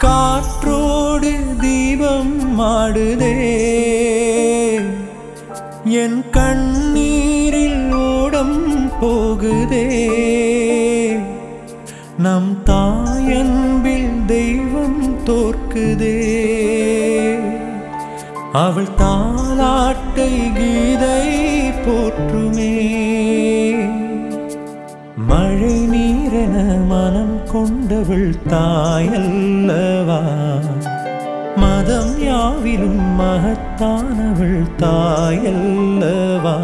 காற்றோடு தீபம் மாடுதே என் கண்ணீரில் ஓடம் போகுதே நம் தாயன்பில் தெய்வம் தோற்குதே அவள் தாலாட்டை கீதை போற்றுமே மழை நீரென மனம் கொண்டவள் தாயல்லவா மதம் யாவிலும் மகத்தானவள் தாயல்லவா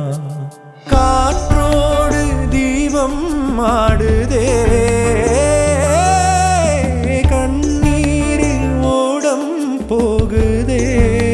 காற்றோடு தீபம் ஆடுதே கண்ணீரில் ஓடம் போகுதே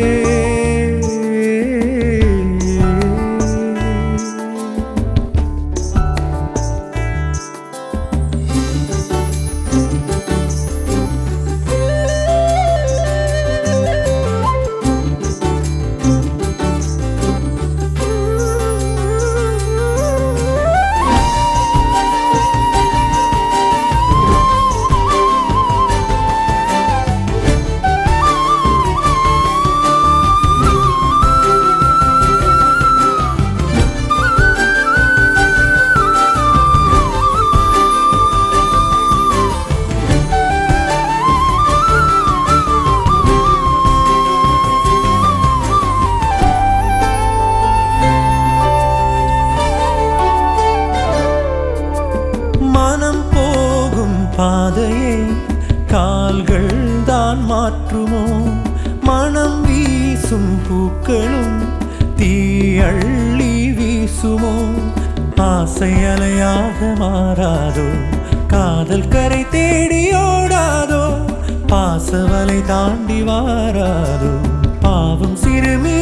மனம் போகும் பாதையை கால்கள் தான் மாற்றுமோ மனம் வீசும் பூக்களும் தீயள்ளி வீசுமோ ஆசை அலையாக மாறாதோ காதல் கரை தேடி ஓடாதோ பாசவலை தாண்டி வாராதோ பாவம் சிறுமி